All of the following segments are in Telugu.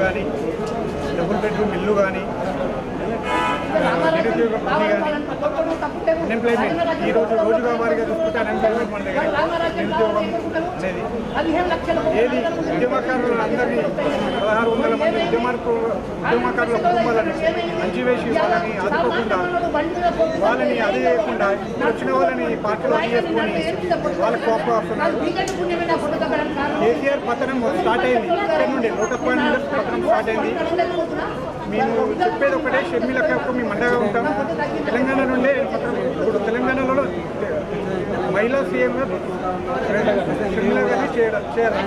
కానీ డబుల్ బెడ్రూమ్ ఇల్లు కానీ నిరుద్యోగ వృద్ధి కానీ అన్ఎంప్లాయ్మెంట్ ఈ రోజు రోజుగా వారిగా చూసుకుంటే అన్ఎంప్లాయ్మెంట్ మన దగ్గర నిరుద్యోగం అనేది ఏది ఉద్యమకారులు అందరినీ పదహారు వందల మంది ఉద్యమాలకు ఉద్యమకారుల కుటుంబాలను అంచివేసి వాళ్ళని ఆదుకోకుండా వాళ్ళని అది చేయకుండా ఇప్పుడు వచ్చిన వాళ్ళని పార్టీలో అది చేసుకొని వాళ్ళకి కోపం వస్తున్నారు కేసీఆర్ పతనం స్టార్ట్ అయింది ఇక్కడ నుండి లోటస్ పాయింట్ నుండి పతనం స్టార్ట్ అయింది మేము చెప్పేది ఒకటే షర్మిలకి ఒక మేము అండగా ఉంటాం తెలంగాణ నుండే పతనం ఇప్పుడు తెలంగాణలో మహిళా సీఎంగా షర్మిల గారిని చేయడం చేయాలి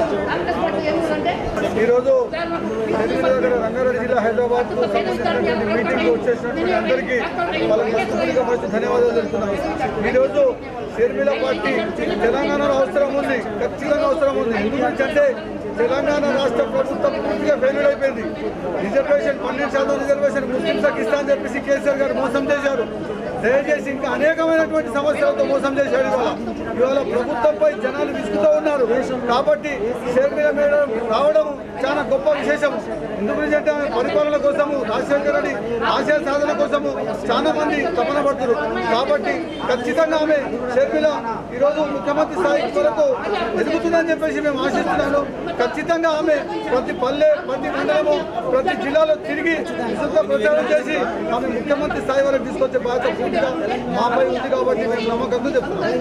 ఈరోజు ఎనిమిది దగ్గర రంగారెడ్డి జిల్లా హైదరాబాద్ కు సంబంధించినటువంటి మీటింగ్ వచ్చేసినటువంటి అందరికీ వాళ్ళకి మనస్ఫూర్తిగా ఫస్ట్ ధన్యవాదాలు తెలుపుతున్నాం ఈరోజు షర్మిల పార్టీ తెలంగాణలో అవసరం ఉంది ఖచ్చితంగా అవసరం ఉంది ఎందుకంటే తెలంగాణ రాష్ట్ర ప్రభుత్వం పూర్తిగా ఫెయిల్యూర్ అయిపోయింది రిజర్వేషన్ పన్నెండు శాతం రిజర్వేషన్ ముస్లింలకు ఇస్తా అని చెప్పేసి కేసీఆర్ గారు మోసం చేశారు దయచేసి ఇంకా అనేకమైనటువంటి సమస్యలతో మోసం చేశాడు ఇవాళ ఇవాళ ప్రభుత్వంపై జనాలు విసుగుతూ ఉన్నారు కాబట్టి షర్మిల మేడం రావడం చాలా గొప్ప విశేషం ఎందుకు అంటే ఆమె పరిపాలన కోసము రాజశేఖర రెడ్డి ఆశయ సాధన కోసము చాలా మంది తపన పడుతున్నారు కాబట్టి ఖచ్చితంగా ఆమె షర్మిల ఈరోజు ముఖ్యమంత్రి స్థాయి వరకు ఎదుగుతుందని చెప్పేసి మేము ఆశిస్తున్నాను ఖచ్చితంగా ఆమె ప్రతి పల్లె ప్రతి మండలము ప్రతి జిల్లాలో తిరిగి విస్తృత ప్రచారం చేసి ఆమె ముఖ్యమంత్రి స్థాయి వరకు తీసుకొచ్చే బాధ్యత పూర్తిగా మాపై ఉంది కాబట్టి మేము నమ్మకంతో చెప్తున్నాం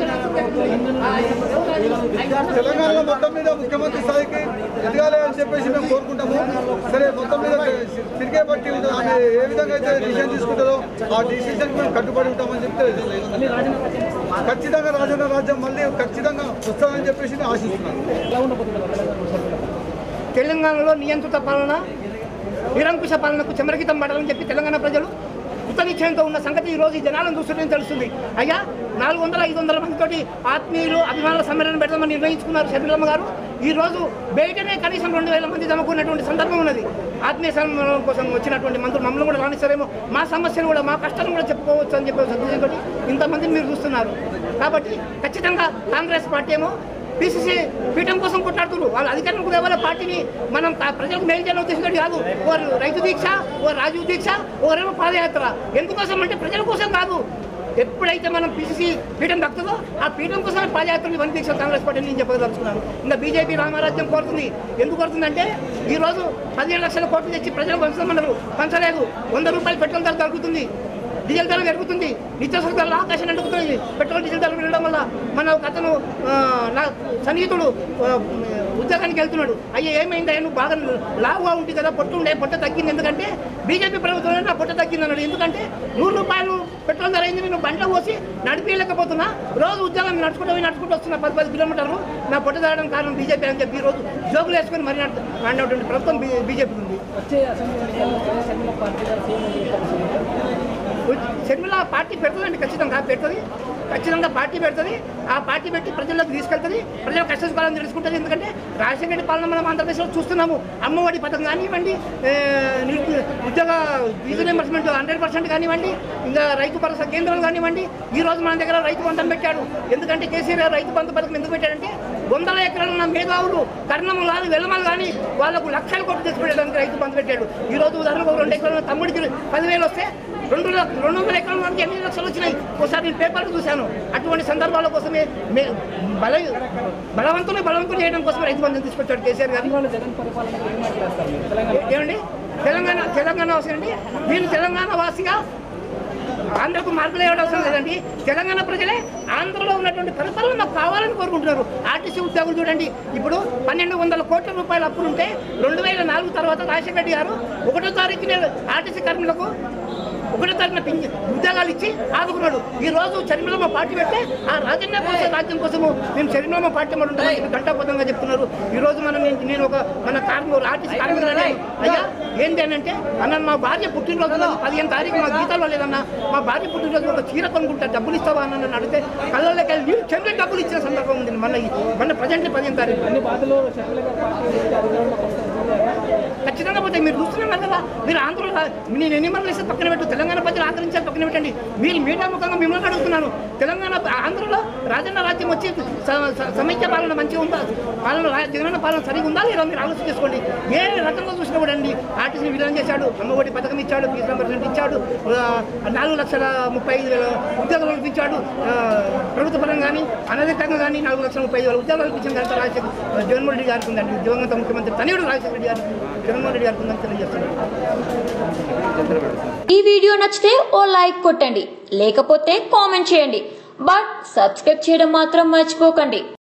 తెలంగాణలో మొత్తం మీద ముఖ్యమంత్రి స్థాయికి ఎదగాలి అని చెప్పేసి మేము కోరుకుంటాము సరే మొత్తం మీద తిరిగే బట్టి ఆమె ఏ విధంగా అయితే డిసిషన్ తీసుకుంటుందో ఆ డిసిషన్ మేము కట్టుబడి ఉంటామని చెప్తే ఖచ్చితంగా రాజన్న రాజ్యం మళ్ళీ ఖచ్చితంగా వస్తుందని చెప్పేసి నేను ఆశిస్తున్నాను తెలంగాణలో నియంత్రిత పాలన నిరంకుశ పాలనకు చెమరగితం పడాలని చెప్పి తెలంగాణ ప్రజలు కృతనిశ్చయంతో ఉన్న సంగతి ఈ రోజు ఈ జనాలను చూస్తుంటే తెలుస్తుంది అయ్యా నాలుగు వందల ఐదు వందల మందితోటి ఆత్మీయులు అభిమానుల సమ్మేళనం పెడదామని నిర్ణయించుకున్నారు షర్మిలమ్మ గారు ఈ రోజు బయటనే కనీసం రెండు వేల మంది జమకున్నటువంటి సందర్భం ఉన్నది ఆత్మీయ సమ్మేళనం కోసం వచ్చినటువంటి మంత్రులు మమ్మల్ని కూడా రాణిస్తారేమో మా సమస్యలు కూడా మా కష్టాలను కూడా చెప్పుకోవచ్చు అని చెప్పి సద్దుతో ఇంతమందిని మీరు చూస్తున్నారు కాబట్టి ఖచ్చితంగా కాంగ్రెస్ పార్టీ ఏమో పిసిసి పీఠం కోసం కొట్లాడుతున్నారు వాళ్ళు అధికారంలో దేవాల పార్టీని మనం తా- ప్రజలకు మేలు చేయాలని ఉద్దేశంతో కాదు ఓ రైతు దీక్ష ఓ రాజీవ్ దీక్ష ఓరేమో పాదయాత్ర ఎందుకోసం అంటే ప్రజల కోసం కాదు ఎప్పుడైతే మనం పిసిసి పీఠం దక్కుతుందో ఆ పీఠం కోసమే పాదయాత్రలు ఇవన్నీ దీక్ష కాంగ్రెస్ పార్టీ నేను చెప్పదలుచుకున్నాను ఇంకా బీజేపీ రామరాజ్యం కోరుతుంది ఎందుకు కోరుతుందంటే ఈ రోజు పదిహేను లక్షల కోట్లు తెచ్చి ప్రజలకు పంచుతామన్నారు పంచలేదు వంద రూపాయలు పెట్రోల్ ధర తగ్గుతుంది డీజిల్ ధర పెరుగుతుంది నిత్యావసర ధరలు ఆకాశం అంటుకుతుంది పెట్రోల్ డీజిల్ ధరలు పెరగడం వల్ల మన ఒక అతను ఆ, నా సన్నిహితుడు ఆ, ఉద్యోగానికి వెళ్తున్నాడు అయ్యా ఏమైంది అయ్యా నువ్వు బాగా లావుగా ఉంటుంది కదా పొట్టు ఉండే పొట్ట తగ్గింది ఎందుకంటే బీజేపీ ప్రభుత్వం నా పొట్ట తగ్గింది అన్నాడు ఎందుకంటే నూరు రూపాయలు పెట్రోల్ ధర అయింది నేను బండ్లో పోసి నడిపించలేకపోతున్నా రోజు ఉద్యోగం నడుచుకుంటూ పోయి నడుచుకుంటూ వస్తున్నా పది పది కిలోమీటర్లు నా పొట్ట తగ్గడం కారణం బీజేపీ అని చెప్పి ఈ రోజు జోకులు వేసుకొని మరి అన్నటువంటి ప్రభుత్వం బీజేపీ ఉంది వచ్చే అసెంబ్లీ ఎన్నికల్లో షర్మిల పార్టీ గారు సీఎం షర్మిల పార్టీ పెడుతుందండి ఖచ్చితంగా పెడుతుంది ఖచ్చితంగా పార్టీ పెడుతుంది ఆ పార్టీ పెట్టి ప్రజల్లోకి తీసుకెళ్తుంది ప్రజల కష్ట సుఖాలను తెలుసుకుంటుంది ఎందుకంటే రాజశేఖర రెడ్డి పాలన మనం ఆంధ్రప్రదేశ్లో చూస్తున్నాము అమ్మఒడి పథకం కానివ్వండి ఏ, నిరుద్యో- ఉద్యోగ ఫీజు రియంబర్స్మెంట్ హండ్రెడ్ పర్సెంట్ కానివ్వండి ఇంకా రైతు భరోసా కేంద్రాలు కానివ్వండి ఈ రోజు మన దగ్గర రైతు బంధం పెట్టాడు ఎందుకంటే కేసీఆర్ గారు రైతు బంధు పథకం ఎందుకు పెట్టాడంటే వందల ఎకరాలు ఉన్న మేధావులు కర్ణములు కానీ వెల్లమలు కానీ వాళ్ళకు లక్షల కోట్లు తెచ్చి పెట్టడానికి రైతు బంధు పెట్టాడు ఈ రోజు ఉదాహరణకు ఒక రెండు ఎకరాల తమ్ముడికి పదివేలు వస్తే రెండు లక్ష- రెండు వందల ఎకరాల మందికి ఎన్ని లక్షలు వచ్చినాయి ఒకసారి నేను పేపర్లు చూశాను అటువంటి సందర్భాల కోసమే మే- బల బలవంతులు బలవంతులు చేయడం కోసం రైతు బంధం తీసుకొచ్చాడు కేసీఆర్ గారు ఇవాళ జగన్ పరిపాలన ఏం మాట్లాడతారు మీరు తెలంగాణ ఏమండి తెలంగాణ తెలంగాణ వాసి అండి నేను తెలంగాణ వాసిగా ఆంధ్రకు మార్పులు వేయడం అవసరం లేదండి తెలంగాణ ప్రజలే ఆంధ్రలో ఉన్నటువంటి పరిపాలన మాకు కావాలని కోరుకుంటున్నారు ఆర్టీసీ ఉద్యోగులు చూడండి ఇప్పుడు పన్నెండు వందల కోట్ల రూపాయల అప్పులు ఉంటే రెండు వేల నాలుగు తర్వాత రాజశేఖర రెడ్డి గారు ఒకటో తారీఖునే ఆర్టీసీ కార్మికులకు ఒకటో తారీఖున పింఛ ఉద్యోగాలు ఇచ్చి ఆదుకున్నాడు ఈ రోజు చరిమలమ్మ పార్టీ పెడితే ఆ రాజన్న కోసం రాజ్యం కోసము మేము చరిమలమ్మ పార్టీ మనం ఉంటామని చెప్పి ఘంటాపథంగా చెప్తున్నారు ఈ రోజు మనం నేను- నేను ఒక మన కార్మికులు ఆర్టీసీ కార్మికులు అయ్యా ఏంటి అని అంటే అన్న మా భార్య పుట్టినరోజు ఉన్నది, పదిహేను తారీఖు మా గీతాలో లేదన్న మా భార్య పుట్టినరోజు ఒక చీర కొనుక్కుంటా డబ్బులు ఇస్తావా అన్న నన్ను అడిగితే కళ్ళలోకి వెళ్ళి నీళ్ళు చెంది డబ్బులు ఇచ్చిన సందర్భం ఉంది మన ఈ- మన ప్రజెంట్ పదిహేను తారీఖు అన్ని బాధలు షర్మిల గారి పార్టీ అధికారంలోకి వస్తారు ఖచ్చితంగా పోతాయి మీరు చూస్తున్నారు కదా మీరు ఆంధ్ర నేను ఎన్ని మంది ఇస్తే పక్కన పెట్టు తెలంగాణ ప్రజలు ఆదరించారు పక్కన పెట్టండి మీరు మీడియా ముఖంగా మిమ్మల్ని అడుగుతున్నాను తెలంగాణ ఆంధ్రలో రాజన్న రాజ్యం వచ్చి స- స- సమైక్య పాలన మంచిగా ఉందా పాలన రా- జగనన్న పాలన సరిగా ఉందా లేదా మీరు ఆలోచన చేసుకోండి ఏ రకంగా చూసినా కూడా అండి ఆర్టీసీని విధానం చేశాడు అమ్మఒడి పథకం ఇచ్చాడు ఫీజు రింబర్స్మెంట్ ఇచ్చాడు ఆ, నాలుగు లక్షల ముప్పై ఐదు వేల ఉద్యోగాలు కల్పించాడు ఆ, ప్రభుత్వ పరంగా కానీ అనధికంగా కానీ నాలుగు లక్షల ముప్పై ఐదు వేల ఉద్యోగాలు కల్పించిన ఘనత రాజశేఖర్ జగన్మోహన్ రెడ్డి గారికి ఉందండి దివంగత ముఖ్యమంత్రి తనయుడు రాజశేఖర రెడ్డి గారు జగన్మోహన్ రెడ్డి గారికి ఉందని తెలియజేస్తున్నాడు ఈ వీడియో నచ్చితే ఓ లైక్ కొట్టండి లేకపోతే కామెంట్ చేయండి బట్ సబ్స్క్రైబ్ చేయడం మాత్రం మర్చిపోకండి